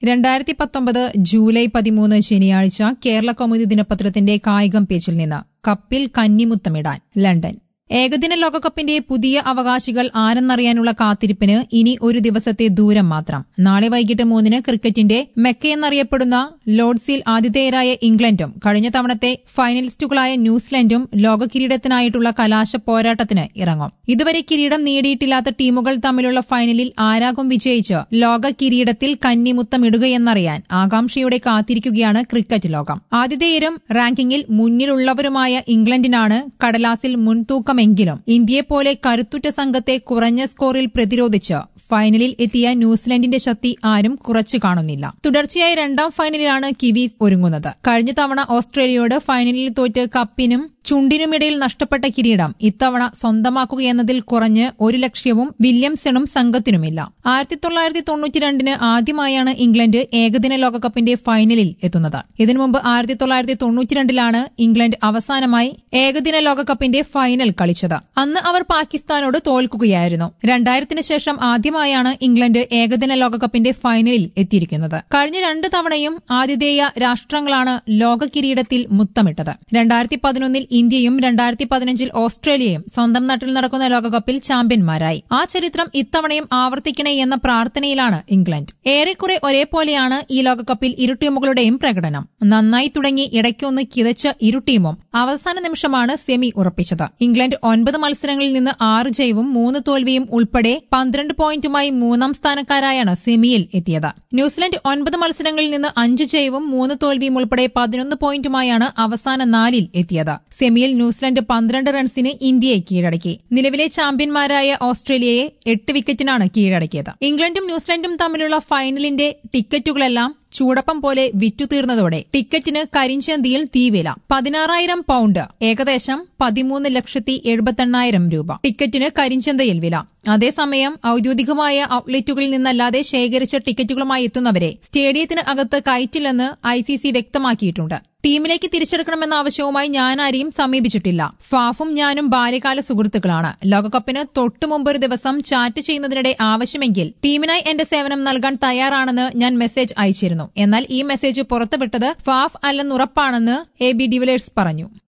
രണ്ടായിരത്തി പത്തൊമ്പത് ജൂലൈ പതിമൂന്ന് ശനിയാഴ്ച കേരള കൗമുദി ദിനപത്രത്തിന്റെ കായികം പേജിൽ നിന്ന് കപ്പിൽ കന്നിമുത്തമിടാൻ ലണ്ടൻ ഏകദിന ലോകകപ്പിന്റെ പുതിയ അവകാശികൾ ആരെന്നറിയാനുള്ള കാത്തിരിപ്പിന് ഇനി ഒരു ദിവസത്തെ ദൂരം മാത്രം നാളെ വൈകിട്ട് മൂന്നിന് ക്രിക്കറ്റിന്റെ മെക്കയെന്നറിയപ്പെടുന്ന ലോർഡ്സിൽ ആതിഥേയരായ ഇംഗ്ലണ്ടും കഴിഞ്ഞ തവണത്തെ ഫൈനലിസ്റ്റുകളായ ന്യൂസിലൻഡും ലോക കിരീടത്തിനായിട്ടുള്ള കലാശ പോരാട്ടത്തിന് ഇറങ്ങും ഇതുവരെ കിരീടം നേടിയിട്ടില്ലാത്ത ടീമുകൾ തമ്മിലുള്ള ഫൈനലിൽ ആരാകും വിജയിച്ച് ലോക കിരീടത്തിൽ കന്നിമുത്തമിടുകയെന്നറിയാൻ ആകാംക്ഷയോടെ കാത്തിരിക്കുകയാണ് ക്രിക്കറ്റ് ലോകം ആതിഥേയരും റാങ്കിങ്ങിൽ മുന്നിലുള്ളവരുമായ ഇംഗ്ലണ്ടിനാണ് കടലാസിൽ മുൻതൂക്കമെങ്കിലും ഇന്ത്യയെപ്പോലെ കരുത്തുറ്റ സംഘത്തെ കുറഞ്ഞ സ്കോറിൽ പ്രതിരോധിച്ച് ഫൈനലിൽ എത്തിയ ന്യൂസിലൻഡിന്റെ ശക്തി ആരും കുറച്ചു കാണുന്നില്ല തുടർച്ചയായ രണ്ടാം ഫൈനലിലാണ് കിവീസ് ഒരുങ്ങുന്നത് കഴിഞ്ഞ തവണ ഓസ്ട്രേലിയയോട് ഫൈനലിൽ തോറ്റ് കപ്പിനും ചുണ്ടിനുമിടയിൽ നഷ്ടപ്പെട്ട കിരീടം ഇത്തവണ സ്വന്തമാക്കുകയെന്നതിൽ കുറഞ്ഞ് ഒരു ലക്ഷ്യവും വില്യംസണും സംഘത്തിനുമില്ല ആയിരത്തി തൊള്ളായിരത്തി തൊണ്ണൂറ്റിരണ്ടിന് ആദ്യമായാണ് ഇംഗ്ലണ്ട് ഏകദിന ലോകകപ്പിന്റെ ഫൈനലിൽ എത്തുന്നത് ഇതിനു മുമ്പ് ആയിരത്തി തൊള്ളായിരത്തി തൊണ്ണൂറ്റിരണ്ടിലാണ് ഇംഗ്ലണ്ട് അവസാനമായി ഏകദിന ലോകകപ്പിന്റെ ഫൈനൽ കളിച്ചത് അന്ന് അവർ പാകിസ്ഥാനോട് തോൽക്കുകയായിരുന്നു രണ്ടായിരത്തിന് ശേഷം ആദ്യമായാണ് ഇംഗ്ലണ്ട് ഏകദിന ലോകകപ്പിന്റെ ഫൈനലിൽ എത്തിയിരിക്കുന്നത് കഴിഞ്ഞ രണ്ട് തവണയും ആതിഥേയ രാഷ്ട്രങ്ങളാണ് ലോക കിരീടത്തിൽ മുത്തമിട്ടത് രണ്ടായിരത്തി പതിനൊന്നിൽ ഇന്ത്യയും രണ്ടായിരത്തി പതിനഞ്ചിൽ ഓസ്ട്രേലിയയും സ്വന്തം നാട്ടിൽ നടക്കുന്ന ലോകകപ്പിൽ ചാമ്പ്യന്മാരായി ആ ചരിത്രം ഇത്തവണയും ആവർത്തിക്കണേ എന്ന പ്രാർത്ഥനയിലാണ് ഇംഗ്ലണ്ട് ഏറെക്കുറെ ഒരേപോലെയാണ് ഈ ലോകകപ്പിൽ ഇരു ടീമുകളുടെയും പ്രകടനം നന്നായി തുടങ്ങി ഇടയ്ക്കൊന്ന് കിതച്ച ഇരു ടീമും അവസാന നിമിഷമാണ് സെമി ഉറപ്പിച്ചത് ഇംഗ്ലണ്ട് ഒൻപത് മത്സരങ്ങളിൽ നിന്ന് ആറ് ജയവും മൂന്ന് തോൽവിയും ഉൾപ്പെടെ പന്ത്രണ്ട് പോയിന്റുമായി മൂന്നാം സ്ഥാനക്കാരായാണ് സെമിയിൽ എത്തിയത് ന്യൂസിലൻഡ് ഒൻപത് മത്സരങ്ങളിൽ നിന്ന് അഞ്ച് ജയവും മൂന്ന് തോൽവിയും ഉൾപ്പെടെ പതിനൊന്ന് പോയിന്റുമായാണ് അവസാന നാലിൽ എത്തിയത് സെമിയിൽ ന്യൂസിലൻഡ് പന്ത്രണ്ട് റൺസിന് ഇന്ത്യയെ കീഴടക്കി നിലവിലെ ചാമ്പ്യന്മാരായ ഓസ്ട്രേലിയയെ എട്ട് വിക്കറ്റിനാണ് കീഴടക്കിയത് ഇംഗ്ലണ്ടും ന്യൂസിലൻഡും തമ്മിലുള്ള ഫൈനലിന്റെ ടിക്കറ്റുകളെല്ലാം ചൂടപ്പം പോലെ വിറ്റുതീർന്നതോടെ ടിക്കറ്റിന് കരിഞ്ചന്തിയിൽ തീവില പതിനാറായിരം പൌണ്ട് ഏകദേശം പതിമൂന്ന് ലക്ഷത്തി എഴുപത്തെണ്ണായിരം രൂപ ടിക്കറ്റിന് കരിഞ്ചന്തയിൽ വില അതേസമയം ഔദ്യോഗികമായ ഔട്ട്ലെറ്റുകളിൽ നിന്നല്ലാതെ ശേഖരിച്ച ടിക്കറ്റുകളുമായി എത്തുന്നവരെ സ്റ്റേഡിയത്തിന് അകത്ത് കയറ്റില്ലെന്ന് ഐ സി സി വ്യക്തമാക്കിയിട്ടുണ്ട് ടീമിലേക്ക് തിരിച്ചെടുക്കണമെന്ന ആവശ്യവുമായി ഞാൻ ആരെയും സമീപിച്ചിട്ടില്ല ഫാഫും ഞാനും ബാല്യകാല സുഹൃത്തുക്കളാണ് ലോകകപ്പിന് തൊട്ടു മുമ്പൊരു ദിവസം ചാറ്റ് ചെയ്യുന്നതിനിടെ ആവശ്യമെങ്കിൽ ടീമിനായി എന്റെ സേവനം നൽകാൻ തയ്യാറാണെന്ന് ഞാൻ മെസ്സേജ് അയച്ചിരുന്നു എന്നാൽ ഈ മെസ്സേജ് പുറത്തുവിട്ടത് ഫാഫ് അല്ലെന്നുറപ്പാണെന്ന് എ ബി ഡിവിലേഴ്സ് പറഞ്ഞു